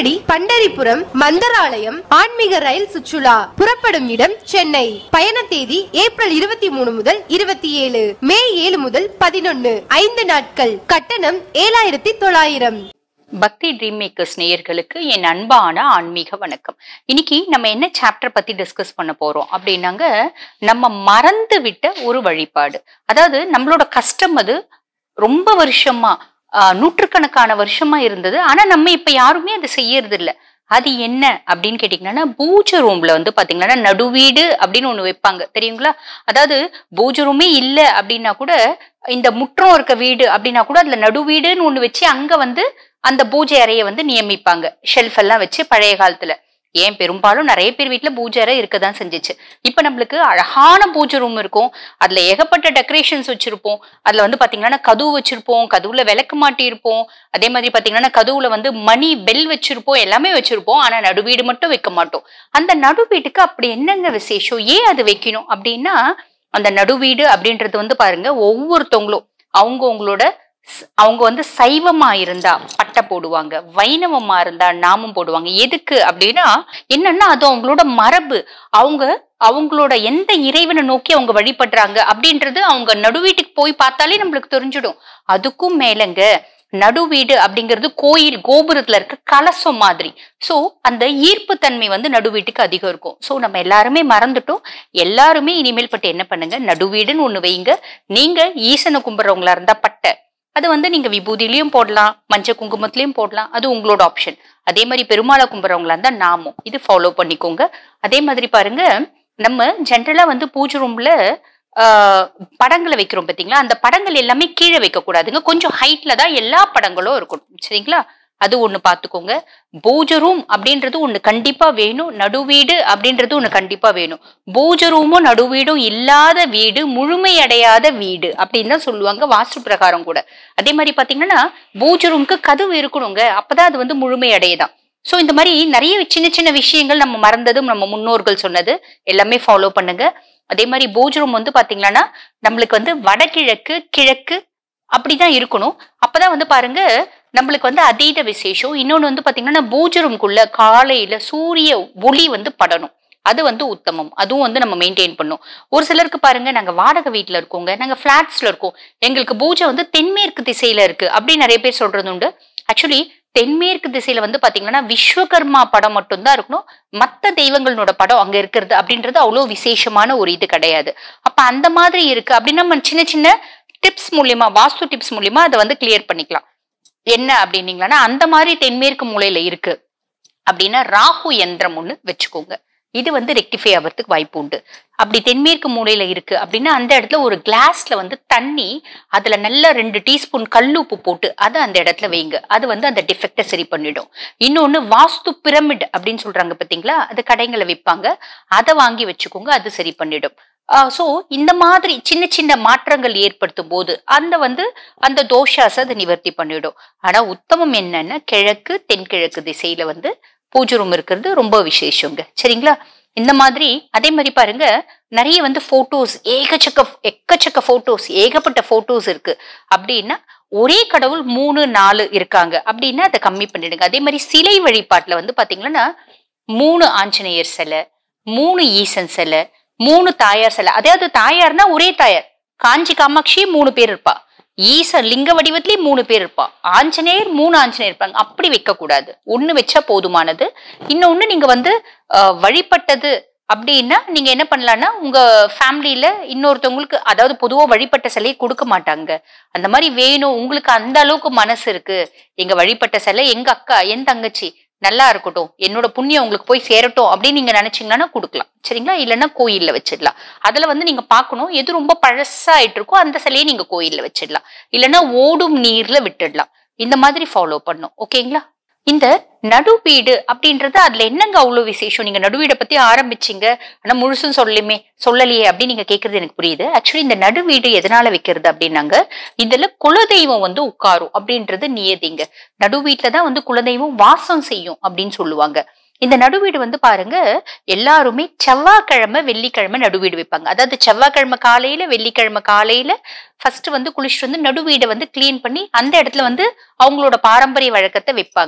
ஷீரடி பண்டரிபுரம் மந்தராலயம் ஆன்மீக ரயில் சுற்றுலா புறப்படும் இடம் சென்னை பயண தேதி ஏப்ரல் இருபத்தி மூணு முதல் இருபத்தி ஏழு மே ஏழு முதல் பதினொன்னு ஐந்து நாட்கள் கட்டணம் ஏழாயிரத்தி தொள்ளாயிரம் பக்தி ட்ரீம் மேக்கர்ஸ் நேயர்களுக்கு என் அன்பான ஆன்மீக வணக்கம் இன்னைக்கு நம்ம என்ன சாப்டர் பத்தி டிஸ்கஸ் பண்ண போறோம் அப்படின்னாங்க நம்ம மறந்து விட்ட ஒரு வழிபாடு அதாவது நம்மளோட கஷ்டம் அது ரொம்ப வருஷமா ஆஹ், நூற்றுக்கணக்கான வருஷமா இருந்தது ஆனா நம்ம இப்ப யாருமே அதை செய்யறது இல்ல அது என்ன அப்படின்னு கேட்டீங்கன்னா பூஜை ரூம்ல வந்து பாத்தீங்கன்னா நடுவீடு அப்படின்னு ஒண்ணு வைப்பாங்க தெரியுங்களா அதாவது பூஜை ரூமே இல்ல அப்படின்னா கூட இந்த முற்றம் இருக்க வீடு அப்படின்னா கூட அதுல நடுவீடுன்னு ஒண்ணு வச்சு அங்க வந்து அந்த பூஜை அறையை வந்து நியமிப்பாங்க ஷெல்ஃப் எல்லாம் வச்சு பழைய காலத்துல ஏன் பெரும்பாலும் நிறைய பேர் வீட்டுல பூஜை அறை இருக்கதான் செஞ்சுச்சு இப்ப நம்மளுக்கு அழகான பூஜை ரூம் இருக்கும் அதுல ஏகப்பட்ட டெக்கரேஷன்ஸ் வச்சிருப்போம் அதுல வந்து பாத்தீங்கன்னா கதவு வச்சிருப்போம் கதவுல விளக்கு மாட்டியிருப்போம் அதே மாதிரி பாத்தீங்கன்னா கதவுல வந்து மணி பெல் வச்சிருப்போம் எல்லாமே வச்சிருப்போம் ஆனா நடுவீடு மட்டும் வைக்க மாட்டோம் அந்த நடுவீட்டுக்கு அப்படி என்னங்க விசேஷம் ஏன் அது வைக்கணும் அப்படின்னா அந்த நடுவீடு அப்படின்றது வந்து பாருங்க ஒவ்வொருத்தவங்களும் அவங்க அவங்களோட ஸ்- அவங்க வந்து சைவமா இருந்தா பட்டை போடுவாங்க வைணவமா இருந்தா நாமம் போடுவாங்க எதுக்கு அப்படின்னா என்னன்னா அது அவங்களோட மரபு அவங்க அவங்களோட எந்த இறைவனை நோக்கி அவங்க வழிபடுறாங்க அப்படின்றது அவங்க நடுவீட்டுக்கு போய் பார்த்தாலே நம்மளுக்கு தெரிஞ்சிடும் அதுக்கும் மேலங்க நடுவீடு அப்படிங்கிறது கோயில் கோபுரத்துல இருக்க கலசம் மாதிரி சோ அந்த ஈர்ப்பு தன்மை வந்து நடுவீட்டுக்கு அதிகம் இருக்கும் சோ நம்ம எல்லாருமே மறந்துட்டோம் எல்லாருமே இனிமேல் பட்டு என்ன பண்ணுங்க நடுவீடுன்னு ஒண்ணு வைங்க நீங்க ஈசனை கும்பிடுறவங்களா இருந்தா பட்டை அது வந்து நீங்க விபூதியிலயும் போடலாம் மஞ்சள் குங்குமத்திலயும் போடலாம் அது உங்களோட ஆப்ஷன் அதே மாதிரி பெருமாளை கும்பிடுறவங்களா இருந்தா நாமும் இது ஃபாலோ பண்ணிக்கோங்க அதே மாதிரி பாருங்க நம்ம ஜென்ரலா வந்து பூஜை ரூம்ல ஆஹ் படங்களை வைக்கிறோம் பாத்தீங்களா அந்த படங்கள் எல்லாமே கீழே வைக்க கூடாதுங்க கொஞ்சம் ஹைட்ல தான் எல்லா படங்களும் இருக்கணும் சரிங்களா அது ஒண்ணு பாத்துக்கோங்க பூஜை ரூம் அப்படின்றது ஒண்ணு கண்டிப்பா வேணும் நடுவீடு அப்படின்றது ஒண்ணு கண்டிப்பா வேணும் பூஜை ரூமும் நடுவீடும் இல்லாத வீடு முழுமையடையாத வீடு அப்படின்னு தான் சொல்லுவாங்க வாஸ்து பிரகாரம் கூட அதே மாதிரி பாத்தீங்கன்னா பூஜை ரூமுக்கு கதவு இருக்கணுங்க அப்பதான் அது வந்து முழுமையடையதான் சோ இந்த மாதிரி நிறைய சின்ன சின்ன விஷயங்கள் நம்ம மறந்ததும் நம்ம முன்னோர்கள் சொன்னது எல்லாமே ஃபாலோ பண்ணுங்க அதே மாதிரி பூஜை ரூம் வந்து பாத்தீங்கன்னா நம்மளுக்கு வந்து வடகிழக்கு கிழக்கு அப்படிதான் இருக்கணும் அப்பதான் வந்து பாருங்க நம்மளுக்கு வந்து அதீத விசேஷம் இன்னொன்னு வந்து பாத்தீங்கன்னா பூஜை ரூம்குள்ள காலையில சூரிய ஒளி வந்து படணும் அது வந்து உத்தமம் அதுவும் வந்து நம்ம மெயின்டைன் பண்ணும் ஒரு சிலருக்கு பாருங்க நாங்க வாடகை வீட்ல இருக்கோங்க நாங்க பிளாட்ஸ்ல இருக்கோம் எங்களுக்கு பூஜை வந்து தென்மேற்கு திசையில இருக்கு அப்படி நிறைய பேர் சொல்றது உண்டு ஆக்சுவலி தென்மேற்கு திசையில வந்து பாத்தீங்கன்னா விஸ்வகர்மா படம் மட்டும்தான் இருக்கணும் மத்த தெய்வங்களோட படம் அங்க இருக்கிறது அப்படின்றது அவ்வளவு விசேஷமான ஒரு இது கிடையாது அப்ப அந்த மாதிரி இருக்கு அப்படின்னா நம்ம சின்ன சின்ன டிப்ஸ் மூலியமா வாஸ்து டிப்ஸ் மூலியமா அதை வந்து கிளியர் பண்ணிக்கலாம் என்ன அப்படின்னீங்களா அந்த மாதிரி தென்மேற்கு மூலையில இருக்கு அப்படின்னா ராகு யந்திரம் ஒண்ணு வச்சுக்கோங்க இது வந்து ரெக்டிஃபை ஆகிறதுக்கு வாய்ப்பு உண்டு அப்படி தென்மேற்கு மூலையில இருக்கு அப்படின்னா அந்த இடத்துல ஒரு கிளாஸ்ல வந்து தண்ணி அதுல நல்ல ரெண்டு டீஸ்பூன் கல்லுப்பு போட்டு அதை அந்த இடத்துல வைங்க அது வந்து அந்த டிஃபெக்டை சரி பண்ணிடும் இன்னொன்னு வாஸ்து பிரமிட் அப்படின்னு சொல்றாங்க பாத்தீங்களா அது கடைங்களை விற்பாங்க அதை வாங்கி வச்சுக்கோங்க அது சரி பண்ணிடும் ஸோ இந்த மாதிரி சின்ன சின்ன மாற்றங்கள் ஏற்படுத்தும் போது அந்த வந்து அந்த தோஷாஸ் அதை நிவர்த்தி பண்ணிடும் ஆனா உத்தமம் என்னன்னா கிழக்கு தென்கிழக்கு திசையில வந்து பூஜை ரூம் இருக்கிறது ரொம்ப விசேஷங்க சரிங்களா இந்த மாதிரி அதே மாதிரி பாருங்க நிறைய வந்து போட்டோஸ் ஏகச்சக்க எக்கச்சக்க போட்டோஸ் ஏகப்பட்ட போட்டோஸ் இருக்கு அப்படின்னா ஒரே கடவுள் மூணு நாலு இருக்காங்க அப்படின்னா அதை கம்மி பண்ணிடுங்க அதே மாதிரி சிலை வழிபாட்டுல வந்து பாத்தீங்கன்னா மூணு ஆஞ்சநேயர் சிலை மூணு ஈசன் சிலை மூணு தாயார் சிலை அதாவது தாயார்னா ஒரே தாயார் காஞ்சி காமாட்சி மூணு பேர் இருப்பா ஈசன் லிங்க வடிவத்திலேயே மூணு பேர் இருப்பா ஆஞ்சநேயர் மூணு ஆஞ்சநேயர் இருப்பாங்க அப்படி வைக்க கூடாது ஒண்ணு வச்சா போதுமானது இன்னொன்னு நீங்க வந்து அஹ், வழிபட்டது அப்படின்னா நீங்க என்ன பண்ணலாம்னா உங்க ஃபேமிலியில இன்னொருத்தவங்களுக்கு அதாவது பொதுவா வழிபட்ட சிலையை கொடுக்க மாட்டாங்க அந்த மாதிரி வேணும் உங்களுக்கு அந்த அளவுக்கு மனசு இருக்கு எங்க வழிபட்ட சிலை எங்க அக்கா என் தங்கச்சி நல்லா இருக்கட்டும் என்னோட புண்ணியம் உங்களுக்கு போய் சேரட்டும் அப்படின்னு நீங்க நினைச்சீங்கன்னா கொடுக்கலாம் சரிங்களா இல்லைன்னா கோயில்ல வச்சிடலாம் அதுல வந்து நீங்க பார்க்கணும் எது ரொம்ப பழசாயிட்டு இருக்கோ அந்த சிலையை நீங்க கோயில்ல வச்சிடலாம் இல்லைன்னா ஓடும் நீர்ல விட்டுடலாம் இந்த மாதிரி ஃபாலோ பண்ணும் ஓகேங்களா இந்த நடுவீடு அப்படின்றது அதுல என்னங்க அவ்வளவு விசேஷம் நீங்க நடுவீடை பத்தி ஆரம்பிச்சீங்க ஆனா முழுசும் சொல்லலுமே சொல்லலையே அப்படின்னு நீங்க கேக்குறது எனக்கு புரியுது ஆக்சுவலி இந்த நடுவீடு எதனால வைக்கிறது அப்படின்னாங்க இதுல குலதெய்வம் வந்து உட்காரும் அப்படின்றது நியதிங்க நடுவீட்டுல தான் வந்து குலதெய்வம் வாசம் செய்யும் அப்படின்னு சொல்லுவாங்க இந்த நடுவீடு வந்து பாருங்க எல்லாருமே செவ்வாய்க்கிழமை வெள்ளிக்கிழமை நடுவீடு வைப்பாங்க அதாவது செவ்வாய்க்கிழமை காலையில வெள்ளிக்கிழமை காலையில ஃபர்ஸ்ட் வந்து குளிச்சுட்டு வந்து நடுவீடை வந்து கிளீன் பண்ணி அந்த இடத்துல வந்து அவங்களோட பாரம்பரிய வழக்கத்தை வைப்பாங்க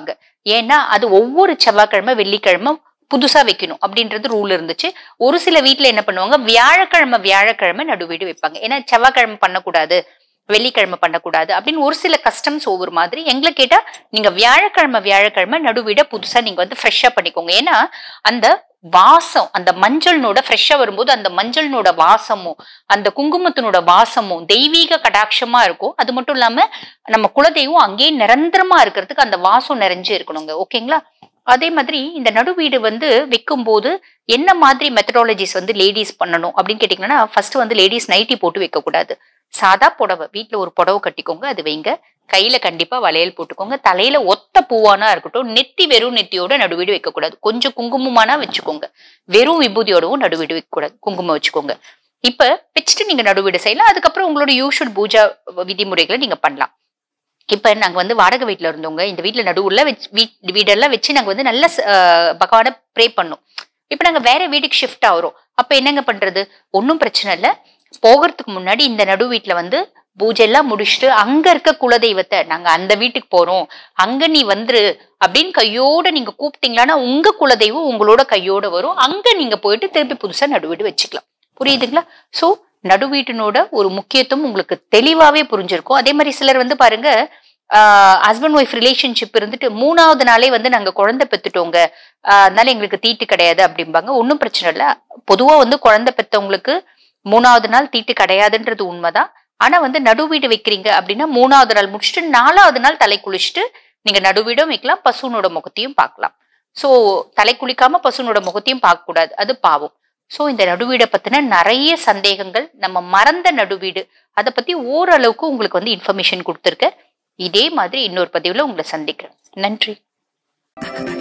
ஏன்னா அது ஒவ்வொரு செவ்வாய்க்கிழமை வெள்ளிக்கிழமை புதுசா வைக்கணும் அப்படின்றது ரூல் இருந்துச்சு ஒரு சில வீட்ல என்ன பண்ணுவாங்க வியாழக்கிழமை வியாழக்கிழமை நடுவீடு வைப்பாங்க ஏன்னா செவ்வாய்க்கிழமை பண்ணக்கூடாது வெள்ளிக்கிழமை பண்ணக்கூடாது அப்படின்னு ஒரு சில கஸ்டம்ஸ் ஒவ்வொரு மாதிரி எங்களை கேட்டா நீங்க வியாழக்கிழமை வியாழக்கிழமை நடுவீட புதுசா நீங்க வந்து ஃப்ரெஷ்ஷா பண்ணிக்கோங்க ஏன்னா அந்த வாசம் அந்த மஞ்சள்னோட ஃப்ரெஷ்ஷா வரும்போது அந்த மஞ்சள்னோட வாசமும் அந்த குங்குமத்தினோட வாசமும் தெய்வீக கடாட்சமா இருக்கும் அது மட்டும் இல்லாம நம்ம குலதெய்வம் அங்கேயே நிரந்தரமா இருக்கிறதுக்கு அந்த வாசம் நிறைஞ்சு இருக்கணுங்க ஓகேங்களா அதே மாதிரி இந்த நடுவீடு வந்து வைக்கும்போது என்ன மாதிரி மெத்தடாலஜிஸ் வந்து லேடிஸ் பண்ணணும் அப்படின்னு கேட்டீங்கன்னா ஃபர்ஸ்ட் வந்து லேடிஸ் நைட்டி போட்டு வைக்கக்கூடாது சாதா புடவை வீட்ல ஒரு புடவை கட்டிக்கோங்க அது வைங்க கையில கண்டிப்பா வளையல் போட்டுக்கோங்க தலையில ஒத்த பூவானா இருக்கட்டும் நெத்தி வெறும் நெத்தியோட நடுவீடு வைக்கக்கூடாது கொஞ்சம் குங்குமமானா வச்சுக்கோங்க வெறும் விபூதியோடவும் நடுவீடு வைக்கக்கூடாது குங்குமம் வச்சுக்கோங்க இப்ப வச்சுட்டு நீங்க நடுவீடு செய்யலாம் அதுக்கப்புறம் உங்களோட யூஷுவல் பூஜா விதிமுறைகளை நீங்க பண்ணலாம் இப்ப நாங்க வந்து வாடகை வீட்ல இருந்தவங்க இந்த வீட்ல நடுவுல வச்சு வீட் வீடெல்லாம் வச்சு நாங்க வந்து நல்ல பகவான ப்ரே பண்ணோம் இப்ப நாங்க வேற வீட்டுக்கு ஷிஃப்ட் ஆகுறோம் அப்ப என்னங்க பண்றது ஒன்றும் பிரச்சனை இல்லை போகிறதுக்கு முன்னாடி இந்த நடு வீட்டுல வந்து பூஜை எல்லாம் முடிச்சுட்டு அங்க இருக்க குலதெய்வத்தை நாங்க அந்த வீட்டுக்கு போறோம் அங்க நீ வந்துரு அப்படின்னு கையோட நீங்க கூப்பிட்டீங்களான்னா உங்க குலதெய்வம் உங்களோட கையோட வரும் அங்க நீங்க போயிட்டு திருப்பி புதுசா நடுவீடு வச்சுக்கலாம் புரியுதுங்களா சோ நடுவீட்டினோட ஒரு முக்கியத்துவம் உங்களுக்கு தெளிவாவே புரிஞ்சிருக்கும் அதே மாதிரி சிலர் வந்து பாருங்க ஹஸ்பண்ட் ஒய்ஃப் ரிலேஷன்ஷிப் இருந்துட்டு மூணாவது நாளே வந்து நாங்க குழந்தை பெத்துட்டோங்க ஆஹ் அதனால எங்களுக்கு தீட்டு கிடையாது அப்படிம்பாங்க ஒன்றும் பிரச்சனை இல்லை பொதுவா வந்து குழந்தை பெத்தவங்களுக்கு மூணாவது நாள் தீட்டு கிடையாதுன்றது உண்மைதான் ஆனா வந்து நடுவீடு வைக்கிறீங்க அப்படின்னா மூணாவது நாள் முடிச்சுட்டு நாலாவது நாள் தலை குளிச்சுட்டு நீங்க நடுவீடும் வைக்கலாம் பசுனோட முகத்தையும் பார்க்கலாம் சோ தலை குளிக்காம பசுனோட முகத்தையும் பார்க்க கூடாது அது பாவம் சோ இந்த நடுவீடை பத்தின நிறைய சந்தேகங்கள் நம்ம மறந்த நடுவீடு அதை பத்தி ஓரளவுக்கு உங்களுக்கு வந்து இன்ஃபர்மேஷன் கொடுத்துருக்கேன் இதே மாதிரி இன்னொரு பதிவுல உங்களை சந்திக்கிறேன் நன்றி